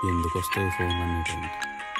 ఎందుకు వస్తాయి ఫోన్ అన్ని టైంకి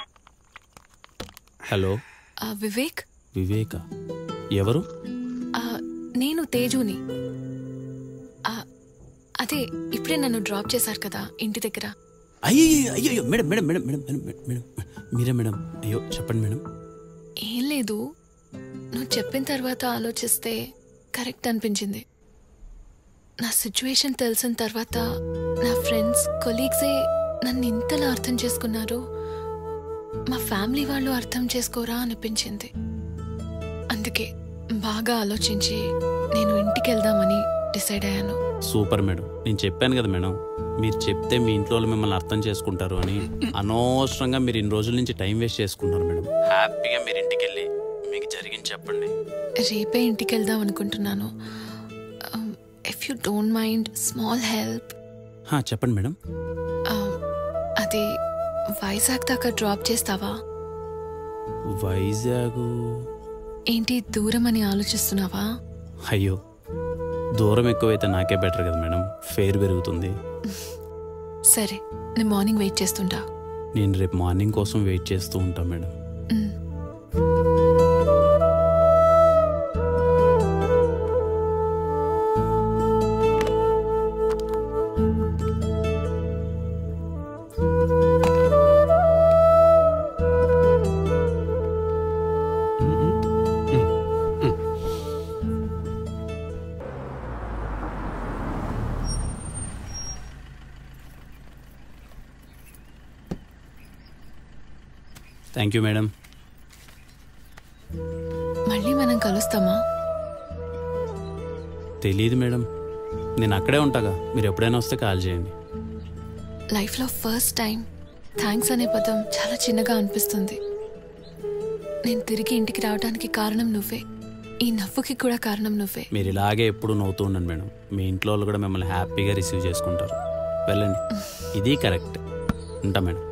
హలో ఆ, వివేక్ వివేక ఎవరు ఆ, నేను తేజుని ఆ, అదే ఇప్పుడే నన్ను డ్రాప్ చేశారు కదా ఇంటి దగ్గర అయ్యో అయ్యో అయ్యో madam madam madam madam madam madam madam మీరే మేడం అయ్యో చెప్పండి మేడం ఏం లేదు నువ్వు చెప్పిన తర్వాత ఆలోచిస్తే కరెక్ట్ అనిపించింది నా సిచ్యువేషన్ తెలిసిన తర్వాత నా ఫ్రెండ్స్ కొలీగ్సే నన్ను ఇంతలా అర్థం చేసుకున్నారు మా ఫ్యామిలీ వాళ్ళు అర్థం చేసుకోరా అనిపించింది అందుకే బాగా ఆలోచించి నేను ఇంటికి వెళ్దామని డిసైడ్ అయ్యాను సూపర్ మేడం నేను చెప్పాను కదా మేడం మీరు చెప్తే మీ ఇంట్లో వాళ్ళు మిమ్మల్ని అర్థం చేసుకుంటారు అని అనవసరంగా మీరు ఇన్ని రోజుల నుంచి టైం వేస్ట్ చేసుకున్నారు మేడం హ్యాపీగా మీరు ఇంటికి వెళ్ళి మీకు జరిగింది చెప్పండి రేపే ఇంటికి వెళ్దాం అనుకుంటున్నాను if you don't mind small help హా, చెప్పండి మేడం అది వైజాగ్ దాకా డ్రాప్ చేస్తావా వైజాగ్ ఏంటి దూరం అని ఆలోచిస్తున్నావా అయ్యో దూరం ఎక్కువైతే నాకే బెటర్ కదా మేడం ఫేర్ పెరుగుతుంది సరే నేను మార్నింగ్ వెయిట్ చేస్తుంటా నేను రేపు మార్నింగ్ కోసం వెయిట్ చేస్తూ ఉంటా మేడం మ్. థ్యాంక్ యూ మేడం మళ్ళీ మనం కలుస్తామా తెలియదు మేడం నేను అక్కడే ఉంటాగా మీరు ఎప్పుడైనా వస్తే కాల్ చేయండి లైఫ్లో ఫస్ట్ టైం థ్యాంక్స్ అనే పదం చాలా చిన్నగా అనిపిస్తుంది నేను తిరిగి ఇంటికి రావడానికి కారణం నువ్వే ఈ నవ్వుకి కూడా కారణం నువ్వే మీరు ఇలాగే ఎప్పుడు నవ్వుతూ ఉండండి మేడం మీ ఇంట్లో వాళ్ళు కూడా మిమ్మల్ని హ్యాపీగా రిసీవ్ చేసుకుంటారు వెళ్ళండి ఇది కరెక్ట్ ఉంటా మేడం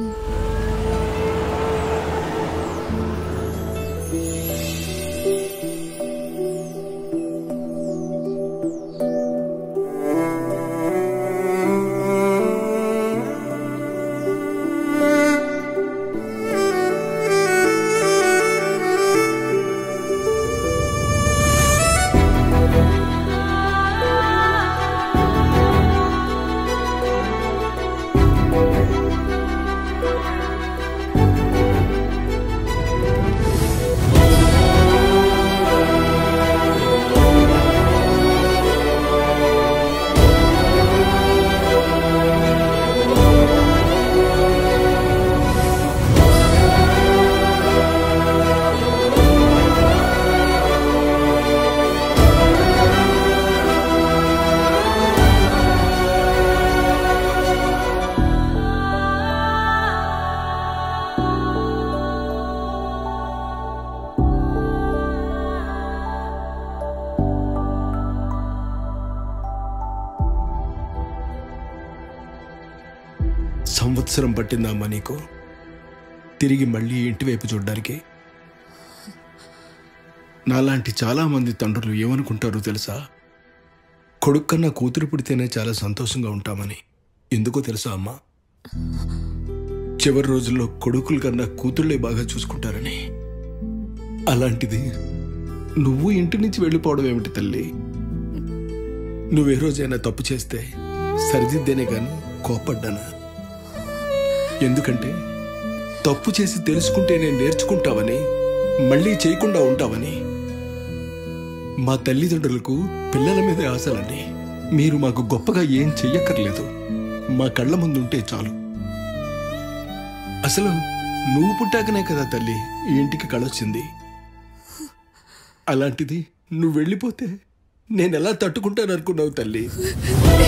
సంవత్సరం పట్టిందమ్మా నీకు తిరిగి మళ్ళీ ఇంటి వైపు చూడడానికి నాలాంటి చాలామంది తండ్రులు ఏమనుకుంటారో తెలుసా కొడుకు కన్నా కూతురు పుడితేనే చాలా సంతోషంగా ఉంటామని ఎందుకో తెలుసా అమ్మా చివరి రోజుల్లో కొడుకుల కన్నా కూతుళ్ళే బాగా చూసుకుంటారని అలాంటిది నువ్వు ఇంటి నుంచి వెళ్ళిపోవడం ఏమిటి తల్లి నువ్వే రోజైనా తప్పు చేస్తే సరిదిద్దేనే గాని కోపడ్డానా ఎందుకంటే తప్పు చేసి తెలుసుకుంటేనే నేర్చుకుంటావని మళ్ళీ చేయకుండా ఉంటావని మా తల్లిదండ్రులకు పిల్లల మీదే ఆశలండి మీరు మాకు గొప్పగా ఏం చెయ్యక్కర్లేదు మా కళ్ళ ముందుంటే చాలు అసలు నువ్వు పుట్టాకనే కదా తల్లి ఈ ఇంటికి కళొచ్చింది అలాంటిది నువ్వు వెళ్ళిపోతే నేను ఎలా తట్టుకుంటాననుకున్నావు తల్లి